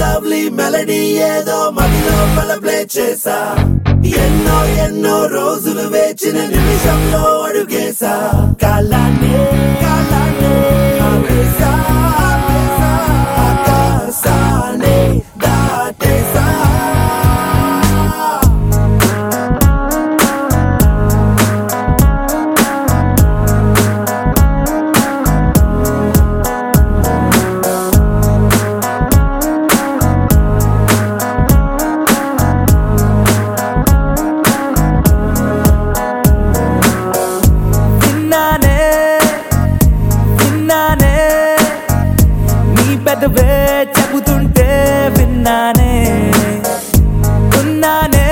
Lovely melody ఏదో మదిలో play చేసా ఎన్నో ఎన్నో రోజులు వేచిన నిమిషంలో అడుగేసా కాలాన్ని కాలాన్ని ఆపేసా ఆపేసా ఆకాశాన్ని దాటేసా విన్నానే విన్నానే నీ పెదవే చెబుతుంటే విన్నానే ఉన్నానే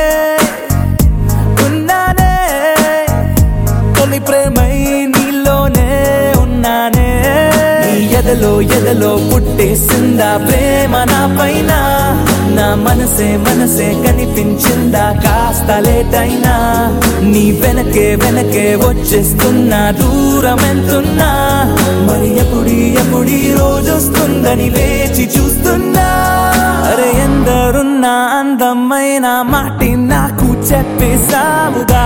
ఉన్నానే తొలి ప్రేమై నీలోనే ఉన్నానే నీ ఎదలో ఎదలో పుట్టేసిందా ప్రేమ నా పైన నా మనసే మనసే కనిపించిందా కాస్త లేటైనా నీ వెనకే వెనకే వచ్చేస్తున్నా దూరం ఎంతున్నా మరి ఎప్పుడి ఎప్పుడి రోజు వస్తుందని వేచి చూస్తున్నా అరే ఎందరున్నా అందమైన మాటి నాకు చెప్పేసావుగా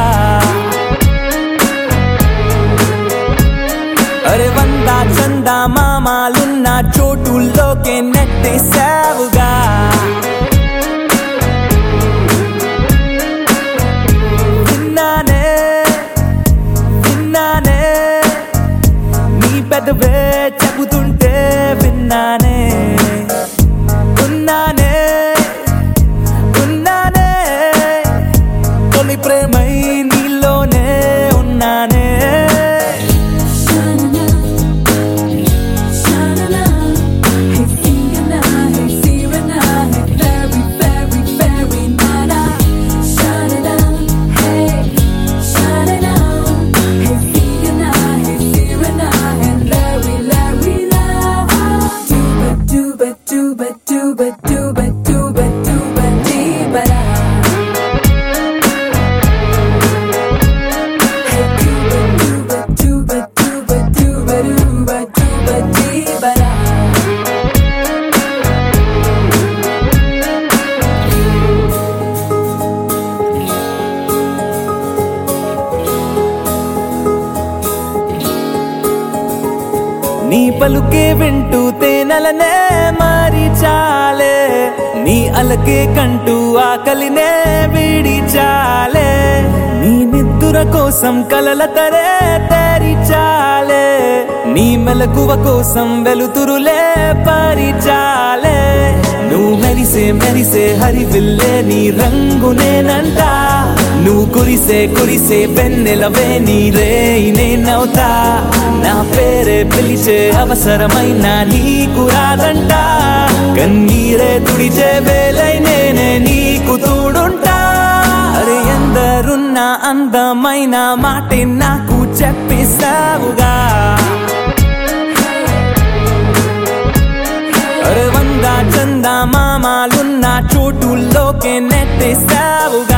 అరే వంద చందా మామాలున్న చోటుల్లోకే నెట్టేసావుగా విన్నానే విన్నానే నీ పెదవే చెబుతుంటే విన్నానే ఉన్నానే ఉన్నానే తొలి ప్రేమై నీలోనే ఉన్నానే Sha-na-na, sha-na-na, hey sing-a-na, hey see-ra-na, hey very, very, very na-na. Sha-na-na, hey, sha-na-na, hey sing-a-na, hey see-ra-na, hey Larry, Larry, la. Dooba, dooba, dooba, dooba, dooba, dooba, dooba, dee-ba-da. Hey, dooba, dooba, dooba, dooba, dooba, dooba, dooba, dee-ba-da. నీ పలుకే వింటూ తేనెలనే మారి చాలే నీ అలకే కంటూ ఆకలినే వీడి చాలే నీ నిద్దుర కోసం కలల తరే తేరి చాలే నీ మెలకువ కోసం వెలుతురులే పరిచాలే నువ్వు మెరిసే మెరిసే హరివిల్లే నీ రంగు నేనంట నువ్వు కురిసే కురిసే వెన్నెలవే నీ రే నేనవుతా నా పేరే పిలిచే అవసరమైన నీకు రాదంట కన్నీరే తుడిచే వేలై నేనే నీకు తోడుంటా అరే ఎందరున్న అందమైన మాటే నాకు చెప్పేసావుగా అరే వంద చందా మామాలున్న చోటుల్లోకే నెట్టేసావుగా